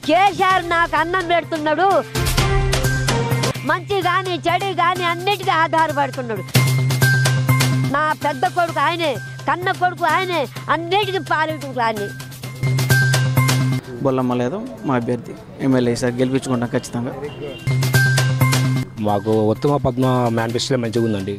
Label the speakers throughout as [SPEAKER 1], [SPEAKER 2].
[SPEAKER 1] కేసీఆర్ నాకు అన్నం పెడుతున్నాడు మంచి కానీ చెడు కానీ అన్నిటికీ ఆధారపడుతున్నాడు నా పెద్ద కొడుకు ఆయనే కన్న కొడుకు ఆయనే అన్నిటికీ పాలిటు కానీ
[SPEAKER 2] బొల్లమ్మ లేదు మా అభ్యర్థి ఎమ్మెల్యే సార్ గెలిపించుకుంటాం ఖచ్చితంగా
[SPEAKER 3] మాకు ఉత్తమ పద్మ మేనిఫెస్టో మంచిగా ఉందండి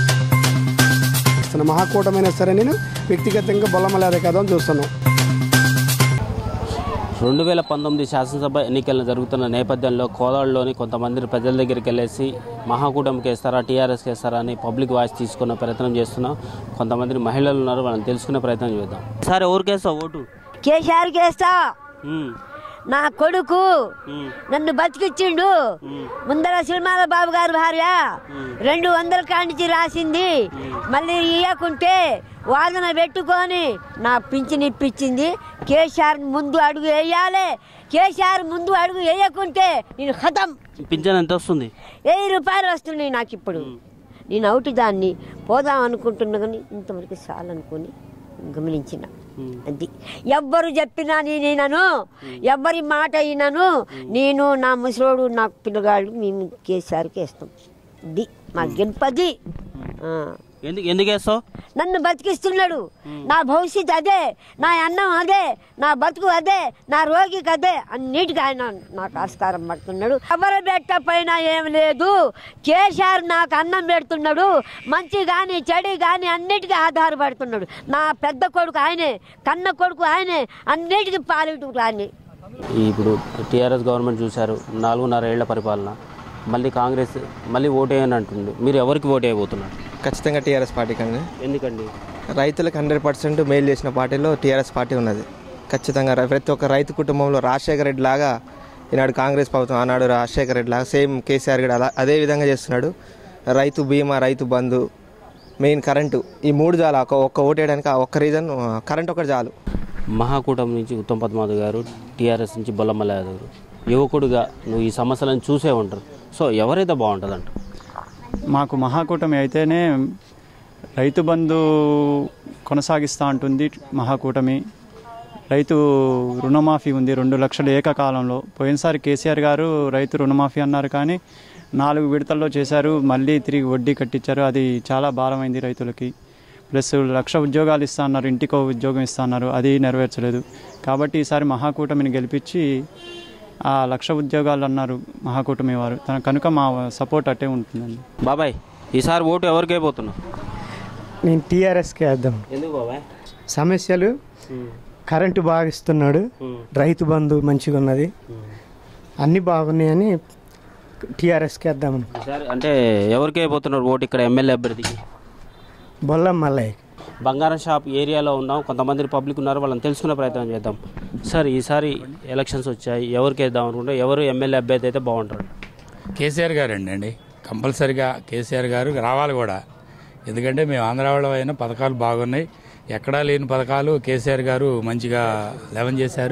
[SPEAKER 4] తన మహాకూటమైనా సరే నేను వ్యక్తిగతంగా బొల్లమలేదే కదా అని చూస్తున్నాను
[SPEAKER 5] రెండు వేల పంతొమ్మిది శాసనసభ ఎన్నికలు జరుగుతున్న నేపథ్యంలో కోదాడులోని కొంతమంది ప్రజల దగ్గరికి వెళ్ళేసి మహాకూటమికి వేస్తారా టీఆర్ఎస్కి వేస్తారా అని పబ్లిక్ వాయిస్ తీసుకున్న ప్రయత్నం చేస్తున్నాం కొంతమంది మహిళలు ఉన్నారు వాళ్ళని తెలుసుకునే ప్రయత్నం చేద్దాం సార్ ఎవరికి వేస్తావు ఓటు
[SPEAKER 1] కేసీఆర్కి వేస్తా
[SPEAKER 5] ఉమ్,
[SPEAKER 1] నా కొడుకు
[SPEAKER 5] ఉమ్,
[SPEAKER 1] నన్ను బతికిచ్చిండు
[SPEAKER 5] ఉమ్,
[SPEAKER 1] ముందర సినిమాల బాబు గారి భార్య రెండు వందల కాండిచి రాసింది మళ్ళీ ఇయ్యకుంటే వాదన పెట్టుకొని నా పింఛన్ ఇప్పించింది కేసీఆర్ ముందు అడుగు వేయాలి కేసీఆర్ ముందు అడుగు వేయకుంటే నేను హతం
[SPEAKER 5] పింఛన్ ఎంత వస్తుంది
[SPEAKER 1] వెయ్యి రూపాయలు వస్తున్నాయి నాకు ఇప్పుడు నేను అవుట్ దాన్ని పోదాం అనుకుంటున్నా కానీ ఇంతవరకు చాలనుకొని గమనించిన అది ఎవ్వరు చెప్పినా నేను వినను ఎవ్వరి మాట వినను నేను నా ముసలోడు నా పిల్లగాళ్ళు మేము కేసీఆర్కి వేస్తాం ఇది మా గెలుపది ఆ.
[SPEAKER 5] ఎందుకు ఎందుకు వేస్తావు
[SPEAKER 1] నన్ను బతికిస్తున్నాడు నా భవిష్యత్ అదే నా అన్నం అదే నా బతుకు అదే నా రోగికి అదే అన్నిటికీ ఆయన నాకు ఆస్కారం పడుతున్నాడు ఎవరు పెట్టకపోయినా ఏం లేదు కేసీఆర్ నాకు అన్నం పెడుతున్నాడు మంచి కానీ చెడు కానీ అన్నిటికీ ఆధారపడుతున్నాడు నా పెద్ద కొడుకు ఆయనే కన్న కొడుకు ఆయనే అన్నిటికీ పాలిటు కానీ
[SPEAKER 5] ఇప్పుడు టీఆర్ఎస్ గవర్నమెంట్ చూశారు నాలుగున్నర ఏళ్ల పరిపాలన మళ్ళీ కాంగ్రెస్ మళ్ళీ ఓటేయని అంటుంది మీరు ఎవరికి ఓటు వేయబోతున్నారు
[SPEAKER 6] ఖచ్చితంగా టీఆర్ఎస్ పార్టీకి అండి
[SPEAKER 5] ఎందుకండి
[SPEAKER 6] రైతులకు హండ్రెడ్ పర్సెంట్ మేలు చేసిన పార్టీలో టీఆర్ఎస్ పార్టీ ఉన్నది ఖచ్చితంగా రై- ప్రతి ఒక్క రైతు కుటుంబంలో రాజశేఖర రెడ్డి లాగా ఈనాడు కాంగ్రెస్ ప్రభుత్వం ఆనాడు రాజశేఖర రెడ్డి లాగా సేమ్ కేసీఆర్ కూడా అలా అదే విధంగా చేస్తున్నాడు రైతు బీమా రైతు బంధు మెయిన్ కరెంటు ఈ మూడు చాలు ఒక ఒక్క ఓటేయడానికి ఆ ఒక్క రీజన్ కరెంట్ ఒకటి చాలు
[SPEAKER 5] మహాకూటమి నుంచి ఉత్తమ్ పద్మావతి గారు టీఆర్ఎస్ నుంచి బొల్లమల్ల యాదవ్ గారు యువకుడుగా నువ్వు ఈ సమస్యలను చూసే ఉంటారు సో ఎవరైతే బాగుంటుందంట
[SPEAKER 7] మాకు మహాకూటమి అయితేనే రైతు బంధు కొనసాగిస్తూ ఉంటుంది మహాకూటమి రైతు రుణమాఫీ ఉంది రెండు లక్షలు ఏకకాలంలో పోయినసారి కేసీఆర్ గారు రైతు రుణమాఫీ అన్నారు కానీ నాలుగు విడతల్లో చేశారు మళ్ళీ తిరిగి వడ్డీ కట్టించారు అది చాలా భారమైంది రైతులకి ప్లస్ లక్ష ఉద్యోగాలు ఇస్తా అన్నారు ఇంటికో ఉద్యోగం ఇస్తా అన్నారు అది నెరవేర్చలేదు కాబట్టి ఈసారి మహాకూటమిని గెలిపించి ఆ లక్ష ఉద్యోగాలు అన్నారు మహాకూటమి వారు తన కనుక మా సపోర్ట్ అట్టే ఉంటుందండి
[SPEAKER 5] బాబాయ్ ఈసారి ఓటు ఎవరికి అయిపోతున్నావు
[SPEAKER 4] నేను టీఆర్ఎస్కి వేద్దాం
[SPEAKER 5] ఎందుకు బాబాయ్
[SPEAKER 4] సమస్యలు కరెంటు బాగా ఇస్తున్నాడు రైతు బంధు మంచిగా ఉన్నది అన్నీ బాగున్నాయని టీఆర్ఎస్కి వేద్దాం
[SPEAKER 5] ఈసారి అంటే ఎవరికి అయిపోతున్నారు ఓటు ఇక్కడ ఎమ్మెల్యే అభ్యర్థికి
[SPEAKER 4] బొల్లం మల్లయ్య
[SPEAKER 5] బంగారం షాప్ ఏరియాలో ఉన్నాం కొంతమంది పబ్లిక్ ఉన్నారు వాళ్ళని తెలుసుకునే ప్రయత్నం చేద్దాం సార్ ఈసారి ఎలక్షన్స్ వచ్చాయి ఎవరికి వేద్దాం అనుకుంటే ఎవరు ఎమ్మెల్యే అభ్యర్థి అయితే బాగుంటారు
[SPEAKER 8] కేసీఆర్ గారు అండి కంపల్సరిగా కేసీఆర్ గారు రావాలి కూడా ఎందుకంటే మేము ఆంధ్ర వాళ్ళం అయినా పథకాలు బాగున్నాయి ఎక్కడా లేని పథకాలు కేసీఆర్ గారు మంచిగా లెవెన్ చేశారు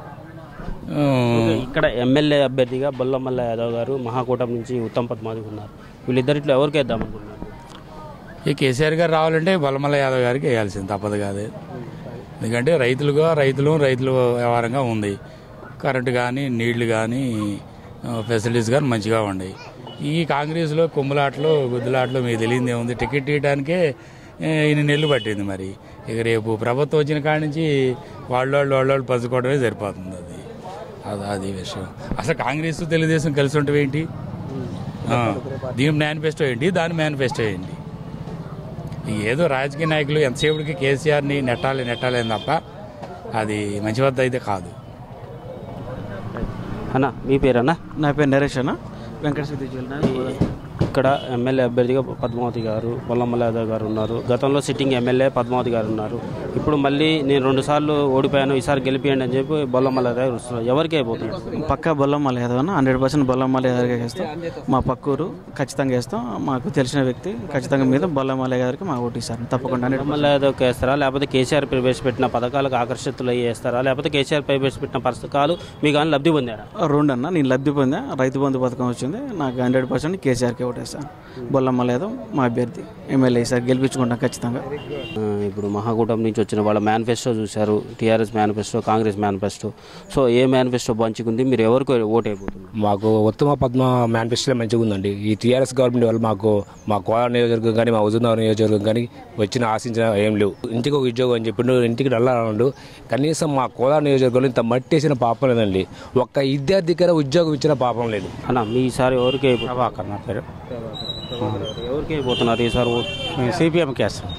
[SPEAKER 8] ఆ,
[SPEAKER 5] ఇక్కడ ఎమ్మెల్యే అభ్యర్థిగా బొల్లమల్ల యాదవ్ గారు మహాకూటమి నుంచి ఉత్తమ్ పద్మావతి ఉన్నారు వీళ్ళిద్దరిట్లో ఎవరికి వేద్దాం అనుకుంటున్నారు
[SPEAKER 8] ఈ కేసీఆర్ గారు రావాలంటే బొల్లమల్ల యాదవ్ గారికి వేయాల్సింది తప్పదు కాదు ఎందుకంటే రైతులుగా రైతులు రైతుల వ్యవహారంగా ఉంది కరెంటు కానీ నీళ్లు కానీ ఫెసిలిటీస్ కానీ మంచిగా ఉన్నాయి ఈ కాంగ్రెస్లో కొమ్ములాటలు గుద్దులాటలు మీకు తెలియదు ఏముంది టికెట్ ఇవ్వడానికే ఏ, ఇన్ని నెలలు పట్టింది మరి ఇక రేపు ప్రభుత్వం వచ్చిన కాడి నుంచి వాళ్ళ వాళ్ళు వాళ్ళ వాళ్ళు పంచుకోవడమే సరిపోతుంది అది అది అది విషయం అసలు కాంగ్రెస్ తెలుగుదేశం కలిసి ఉంటే ఏంటి ఆ, దీని మేనిఫెస్టో ఏంటి దాని మేనిఫెస్టో ఏంటి ఏదో రాజకీయ నాయకులు ఎంతసేపటికి కేసీఆర్ని నెట్టాలి నెట్టాలి అని తప్ప అది మంచి వద్ద అయితే కాదు
[SPEAKER 5] అన్న మీ పేరన్నా
[SPEAKER 2] నా పేరు నరేష్ అన్న వెంకటేశ్వర జ్యువెలరీ
[SPEAKER 5] ఇక్కడ ఎమ్మెల్యే అభ్యర్థిగా పద్మావతి గారు బొల్లమల్ల యాదవ్ గారు ఉన్నారు గతంలో సిట్టింగ్ ఎమ్మెల్యే పద్మావతి గారు ఉన్నారు ఇప్పుడు మళ్ళీ నేను రెండు సార్లు ఓడిపోయాను ఈసారి గెలిపియండి అని చెప్పి బొల్లమల్ల యాదవ్ గారు వస్తున్నారు ఎవరికి అయిపోతుంది
[SPEAKER 2] పక్కా బొల్లమ్మల యాదవ్ అన్న హండ్రెడ్ పర్సెంట్ బొల్లమ్మల యాదవ్గా వేస్తాం మా పక్కూరు ఖచ్చితంగా వేస్తాం మాకు తెలిసిన వ్యక్తి ఖచ్చితంగా మీద బొల్లమ్మల గారికి మా ఓటు ఇస్తారు తప్పకుండా హండ్రెడ్
[SPEAKER 5] బొల్లమల్ల యాదవ్కి వేస్తారా లేకపోతే కేసీఆర్ ప్రవేశపెట్టిన పథకాలకు ఆకర్షితులు అయ్యి వేస్తారా లేకపోతే కేసీఆర్ ప్రవేశపెట్టిన పథకాలు మీకు కానీ లబ్ధి పొందారా
[SPEAKER 2] రెండు అన్న నేను లబ్ధి పొందా రైతు బంధు పథకం వచ్చింది నాకు హండ్రెడ్ పర్సెంట్ కేసీఆర్కి ఓటు వేస్తాను సార్ బొల్లమల్ల యాదవ్ మా అభ్యర్థి ఎమ్మెల్యే సార్ గెలిపించుకుంటాం ఖచ్చితంగా
[SPEAKER 5] ఆ, ఇప్పుడు మహాకూటమి నుంచి వచ్చిన వాళ్ళ మేనిఫెస్టో చూశారు TRS manifesto Congress manifesto so ఏ మేనిఫెస్టో మంచిగుంది మీరు ఎవరికి ఓట్ అయిపోతున్నారు
[SPEAKER 3] మాకు ఉత్తమ పద్మ మేనిఫెస్టో మంచిగా ఉందండి ఈ టీఆర్ఎస్ గవర్నమెంట్ వల్ల మాకు మా కోలార్ నియోజకవర్గం కానీ మా హుజూర్నగర్ నియోజకవర్గం కానీ వచ్చిన ఆశించిన ఏం లేవు ఇంటికి ఒక ఉద్యోగం అని చెప్పిండు ఇంటికి నల్లాడు కనీసం మా కోలార్ నియోజకవర్గంలో ఇంత మట్టేసిన పాపం లేదండి ఒక్క విద్యార్థికి ఉద్యోగం ఇచ్చిన పాపం లేదు
[SPEAKER 5] అన్న మీ ఈసారి ఎవరికి అయిపో-
[SPEAKER 9] ప్రభాకర్ నా పేరు
[SPEAKER 5] ఎవరికి అయిపోతున్నారు ఈసారి ఓట్
[SPEAKER 9] మేము సిపిఎంకి వేస్తాం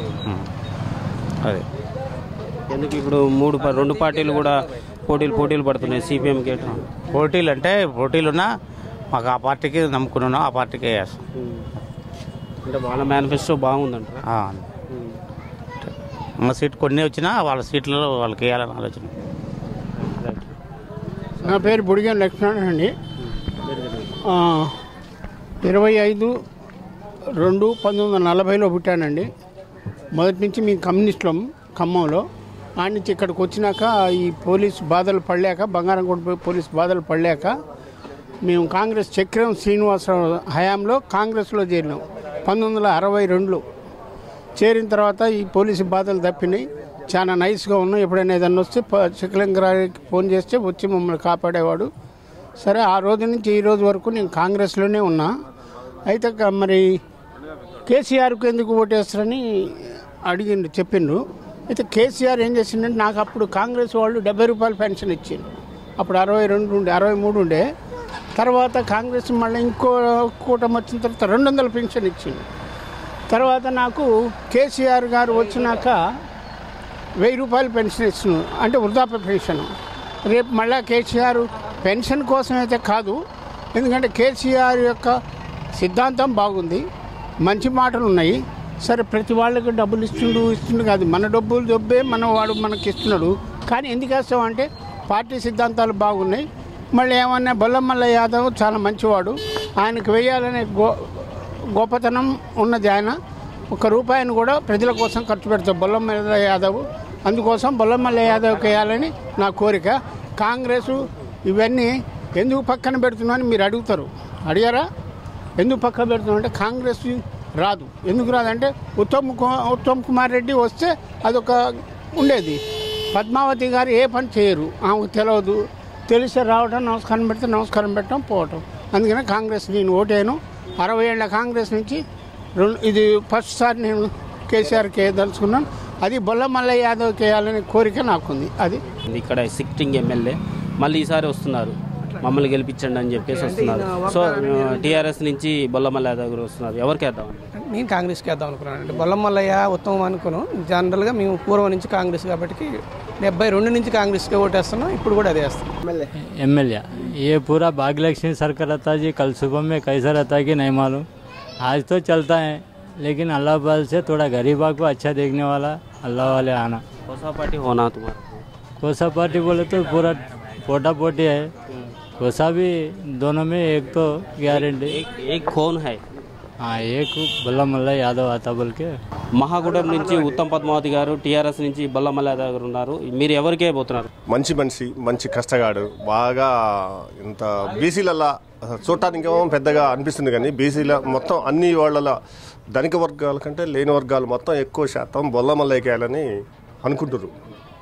[SPEAKER 9] అదే
[SPEAKER 5] ఎందుకు ఇప్పుడు మూడు ప- రెండు పార్టీలు కూడా పోటీలు పోటీలు పడుతున్నాయి సిపిఎం కి
[SPEAKER 9] పోటీలు అంటే పోటీలున్నా మాకు ఆ పార్టీకి నమ్ముకున్నాం ఆ పార్టీకే వేస్తాం
[SPEAKER 5] అంటే వాళ్ళ మేనిఫెస్టో బాగుందంటారా
[SPEAKER 9] ఆ. మా సీట్ కొన్ని వచ్చినా వాళ్ళ సీట్లలో వాళ్ళకి వేయాలని ఆలోచన
[SPEAKER 4] నా పేరు బుడిగం లక్ష్మణ్ అండి ఆ, ఇరవై ఐదు రెండు పంతొమ్మిది వందల నలభైలో పుట్టానండి మొదటి నుంచి మీ కమ్యూనిస్టులం ఖమ్మంలో ఆ నుంచి ఇక్కడికి వచ్చినాక ఈ పోలీస్ బాధలు పడలేక బంగారం కొట్టు పోలీస్ బాధలు పడలేక మేము కాంగ్రెస్ చక్రం శ్రీనివాసరావు హయాంలో కాంగ్రెస్లో చేరినాం పంతొమ్మిది వందల అరవై రెండులో చేరిన తర్వాత ఈ పోలీసు బాధలు తప్పినాయి చాలా నైస్గా ఉన్నాం ఎప్పుడైనా ఏదన్నా వస్తే చక్రంగారికి ఫోన్ చేస్తే వచ్చి మమ్మల్ని కాపాడేవాడు సరే ఆ రోజు నుంచి ఈ రోజు వరకు నేను కాంగ్రెస్లోనే ఉన్నా అయితే క- మరి కేసీఆర్కు ఎందుకు ఓటేస్తారని అడిగిండు చెప్పిండ్రు అయితే కేసీఆర్ ఏం చేసిండంటే నాకు అప్పుడు కాంగ్రెస్ వాళ్ళు డెబ్బై రూపాయలు పెన్షన్ ఇచ్చిండు అప్పుడు అరవై రెండు ఉండే అరవై మూడు ఉండే తర్వాత కాంగ్రెస్ మళ్ళీ ఇంకో కూటమి వచ్చిన తర్వాత రెండు వందల పెన్షన్ ఇచ్చిండు తర్వాత నాకు కేసీఆర్ గారు వచ్చినాక వెయ్యి రూపాయలు పెన్షన్ ఇస్తున్నాను అంటే వృద్ధాప్య పెన్షన్ రేపు మళ్ళా కేసీఆర్ పెన్షన్ కోసం అయితే కాదు ఎందుకంటే కేసీఆర్ యొక్క సిద్ధాంతం బాగుంది మంచి మాటలు ఉన్నాయి సరే ప్రతి వాళ్ళకి డబ్బులు ఇస్తుండు ఇస్తుండు కాదు మన డబ్బులు దొబ్బే మన వాడు మనకి ఇస్తున్నాడు కానీ ఎందుకు వేస్తామంటే పార్టీ సిద్ధాంతాలు బాగున్నాయి మళ్ళీ ఏమన్నా బొల్లమల్ల యాదవ్ చాలా మంచివాడు ఆయనకు వేయాలనే గో గొప్పతనం ఉన్నది ఆయన ఒక రూపాయిని కూడా ప్రజల కోసం ఖర్చు పెడతారు బొల్లమల్ల యాదవ్ అందుకోసం బొల్లమల్ల యాదవ్కి వేయాలని నా కోరిక కాంగ్రెస్ ఇవన్నీ ఎందుకు పక్కన పెడుతున్నామని మీరు అడుగుతారు అడిగారా ఎందుకు పక్కన పెడుతున్నాం అంటే కాంగ్రెస్ రాదు ఎందుకు రాదంటే ఉత్తమ్ కు- ఉత్తమ్ కుమార్ రెడ్డి వస్తే అదొక ఉండేది పద్మావతి గారు ఏ పని చేయరు ఆమెకు తెలియదు తెలిస్తే రావటం నమస్కారం పెడితే నమస్కారం పెట్టడం పోవటం అందుకనే కాంగ్రెస్ నేను ఓటేను అరవై ఏళ్ళ కాంగ్రెస్ నుంచి రెండు ఇది ఫస్ట్ సారి నేను కేసీఆర్కి వేయదలుచుకున్నాను అది బొల్ల మల్లయ్య యాదవ్కి వేయాలనే కోరిక నాకుంది అది
[SPEAKER 5] ఇక్కడ సిట్టింగ్ ఎమ్మెల్యే మళ్ళీ ఈసారి వస్తున్నారు మమ్మల్ని గెలిపించండి అని చెప్పేసి వస్తున్నారు సో టీఆర్ఎస్ నుంచి బొల్లమల్ల యాదవ్ గారు వస్తున్నారు ఎవరికి వేద్దాం
[SPEAKER 10] నేను కాంగ్రెస్కి వేద్దాం అనుకున్నాను అంటే బొల్లం మల్లయ్య ఉత్తమం అనుకున్నాం జనరల్గా మేము పూర్వం నుంచి కాంగ్రెస్ కాబట్టి డెబ్బై రెండు నుంచి కాంగ్రెస్కి ఓటేస్తున్నాం ఇప్పుడు కూడా అదే వేస్తాం
[SPEAKER 11] एमएलए ये पूरा भाग्यलक्ष्मी सर्कल रहता है जी कल सुबह में कैसा रहता है कि नहीं मालूम आज तो चलता है लेकिन अल्लाह बल से थोड़ा गरीबा को अच्छा देखने वाला अल्लाह वाले आना
[SPEAKER 5] कोसा पार्टी होना तुम्हारा
[SPEAKER 11] कोसा पार्टी बोले तो पूरा पोटा पोटी है कोसा भी दोनों में एक तो गारंटी
[SPEAKER 5] एक एक कौन है
[SPEAKER 11] हाँ एक बल्ला मल्ला यादव आता बोल के
[SPEAKER 5] మహాగూడెం నుంచి ఉత్తమ్ పద్మావతి గారు టీఆర్ఎస్ నుంచి బొల్లమల్ల యాదవ్ గారు ఉన్నారు మీరు ఎవరికే పోతున్నారు
[SPEAKER 12] మంచి మనిషి మంచి కష్టగాడు బాగా ఇంత బీసీలల్లా చూడటానికి ఏమో పెద్దగా అనిపిస్తుంది కానీ బీసీల మొత్తం అన్ని వాళ్ళ ధనిక వర్గాల కంటే లేని వర్గాలు మొత్తం ఎక్కువ శాతం బొల్లమల్లయ్యాలని అనుకుంటున్నారు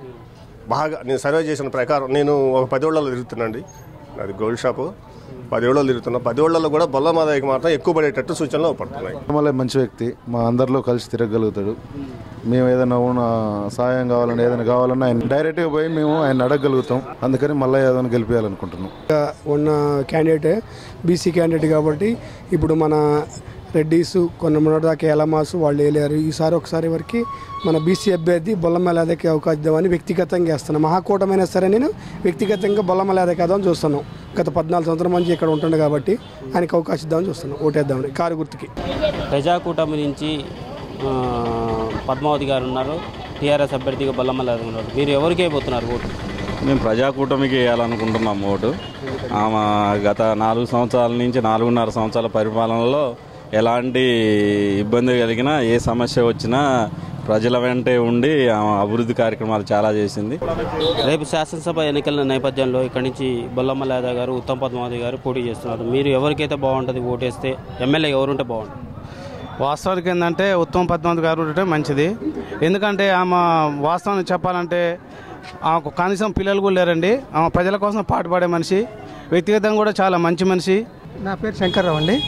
[SPEAKER 12] బాగా నేను సర్వే చేసిన ప్రకారం నేను ఒక పదేళ్లలో తిరుగుతున్నాండి అది గోల్డ్ షాపు పదేళ్లలో తిరుగుతున్నా పదేళ్లలో కూడా బొల్లమాదయ్యకి మాత్రం ఎక్కువ పడేటట్టు సూచనలు పడుతున్నాయి
[SPEAKER 13] మళ్ళీ మంచి వ్యక్తి మా అందరిలో కలిసి తిరగలుగుతాడు మేము ఏదైనా ఉన్న సాయం కావాలన్నా ఏదైనా కావాలన్నా ఆయన డైరెక్ట్గా పోయి మేము ఆయన అడగగలుగుతాం అందుకని మళ్ళీ ఏదైనా గెలిపించాలనుకుంటున్నాం
[SPEAKER 4] ఉన్న క్యాండిడేట్ బీసీ క్యాండిడేట్ కాబట్టి ఇప్పుడు మన రెడ్డీస్ కొన్ని మొన్నటిదాకా ఎలమాసు వాళ్ళు వేయలేరు ఈసారి ఒకసారి వరకు మన బీసీ అభ్యర్థి బొల్లమల్లాదకి అవకాశం ఇద్దామని వ్యక్తిగతంగా వేస్తున్నాను మహాకూటమైనా సరే నేను వ్యక్తిగతంగా బొల్లమల్లాదకి వేద్దామని చూస్తున్నాం గత పద్నాలుగు సంవత్సరం నుంచి ఇక్కడ ఉంటుండే కాబట్టి ఆయనకి అవకాశం ఇద్దామని చూస్తున్నాం ఓటేద్దామని కారు గుర్తుకి
[SPEAKER 5] ప్రజాకూటమి నుంచి ఆ, పద్మావతి గారు ఉన్నారు టీఆర్ఎస్ అభ్యర్థిగా బొల్లమల్ల యాదవ్ ఉన్నారు మీరు ఎవరికే పోతున్నారు ఓటు
[SPEAKER 14] మేము ప్రజాకూటమికి వేయాలనుకుంటున్నాం ఓటు ఆమె గత నాలుగు సంవత్సరాల నుంచి నాలుగున్నర సంవత్సరాల పరిపాలనలో ఎలాంటి ఇబ్బంది కలిగినా ఏ సమస్య వచ్చినా ప్రజల వెంటే ఉండి ఆమె అభివృద్ధి కార్యక్రమాలు చాలా చేసింది
[SPEAKER 5] రేపు శాసనసభ ఎన్నికల నేపథ్యంలో ఇక్కడి నుంచి బొల్లమ్మ యాదవ్ గారు ఉత్తమ్ పద్మావతి గారు పోటీ చేస్తున్నారు మీరు ఎవరికైతే బాగుంటుంది ఓటేస్తే ఎమ్మెల్యే ఎవరుంటే బాగుంటుంది
[SPEAKER 9] వాస్తవానికి ఏంటంటే ఉత్తమ పద్మావతి గారు ఉంటే మంచిది ఎందుకంటే ఆమె వాస్తవాన్ని చెప్పాలంటే ఆమెకు కనీసం పిల్లలు కూడా లేరండి ఆమె ప్రజల కోసం పాటుపడే మనిషి వ్యక్తిగతంగా కూడా చాలా మంచి మనిషి
[SPEAKER 15] నా పేరు శంకర్రావు అండి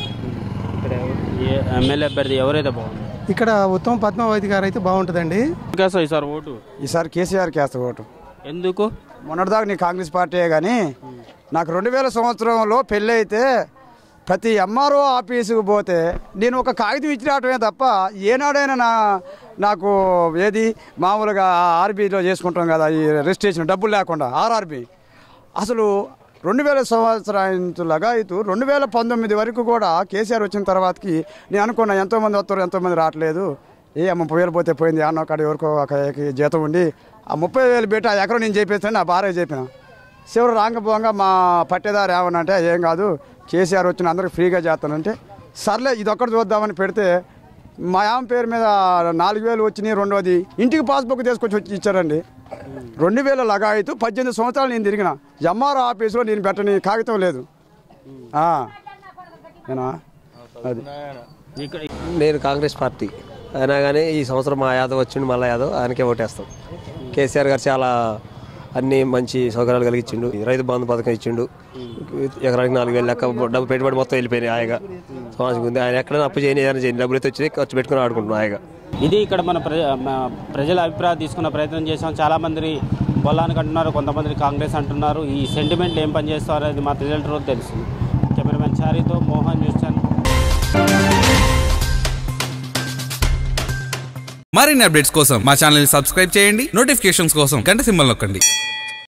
[SPEAKER 5] ఏ ఎమ్మెల్యే అభ్యర్థి ఎవరైతే బాగుంటుంది
[SPEAKER 15] ఇక్కడ ఉత్తమ పద్మావతి గారు అయితే బాగుంటుందండి
[SPEAKER 5] కేసా ఈసారి ఓటు
[SPEAKER 16] ఈసారి కేసీఆర్కి వేస్తా ఓటు
[SPEAKER 5] ఎందుకు
[SPEAKER 16] మొన్నటిదాకా నీ కాంగ్రెస్ పార్టీయే కానీ నాకు రెండు వేల సంవత్సరంలో పెళ్ళి అయితే ప్రతి ఎంఆర్ఓ ఆఫీసుకు పోతే నేను ఒక కాగితం ఇచ్చి రావటమే తప్ప ఏనాడైనా నా నాకు ఏది మామూలుగా ఆర్బీలో చేసుకుంటాం కదా ఈ రిజిస్ట్రేషన్ డబ్బులు లేకుండా ఆర్ఆర్బి అసలు రెండు వేల సంవత్సరాల లగాయితూ రెండు వేల పంతొమ్మిది వరకు కూడా కేసీఆర్ వచ్చిన తర్వాతకి నేను అనుకున్నా ఎంతోమంది వస్తారు ఎంతోమంది రావట్లేదు ఏ ముప్పై వేలు పోతే పోయింది అన్న కాడ ఎవరికో ఒక ఎక- జీతం ఉండి ఆ ముప్పై వేలు పెట్టి ఆ ఎకరం నేను చెప్పేస్తాను నా భార్య చెప్పిన చివరి రాంగపోంగా మా పట్టేదారు ఏమనంటే ఏం కాదు కేసీఆర్ వచ్చిన అందరికి ఫ్రీగా చేస్తానంటే సర్లే ఇది ఒక్కటి చూద్దామని పెడితే మా ఆమె పేరు మీద నాలుగు వేలు వచ్చినాయి రెండోది ఇంటికి పాస్బుక్ తీసుకొచ్చి వచ్చి ఇచ్చారండి రెండు వేల లగాయితూ పద్దెనిమిది సంవత్సరాలు నేను తిరిగిన ఎంఆర్ఓ ఆఫీసులో నేను పెట్టని కాగితం లేదు ఆ. ఏనా అది
[SPEAKER 17] నేను కాంగ్రెస్ పార్టీ అయినా కానీ ఈ సంవత్సరం మా యాదవ్ వచ్చిండు మళ్ళా యాదవ్ ఆయనకే ఓటేస్తాం కేసీఆర్ గారు చాలా అన్ని మంచి సౌకర్యాలు కలిగించిండు రైతు బంధు పథకం ఇచ్చిండు ఎకరానికి నాలుగు వేలు లెక్క డబ్బు పెట్టుబడి మొత్తం వెళ్ళిపోయినాయి హాయిగా సమాజం ఉంది ఆయన ఎక్కడైనా అప్పు చేయని ఏదైనా చేయని డబ్బులు అయితే వచ్చి ఖర్చు పెట్టుకుని ఆడుకుంటున్నాం హాయిగా
[SPEAKER 5] ఇది ఇక్కడ మన ప్రజ మన ప్రజల అభిప్రాయం తీసుకున్న ప్రయత్నం చేసాం చాలా మంది బొల్లానికి అంటున్నారు కొంతమంది కాంగ్రెస్ అంటున్నారు ఈ సెంటిమెంట్ ఏం పని చేస్తారు అనేది మా రిజల్ట్ రోజు తెలుస్తుంది కెమెరామెన్ చారితో మోహన్ న్యూస్ ఛానల్
[SPEAKER 18] మరిన్ని అప్డేట్స్ కోసం మా ఛానల్ సబ్స్క్రైబ్ చేయండి నోటిఫికేషన్స్ కోసం గంట సింబల్ నొక్కండి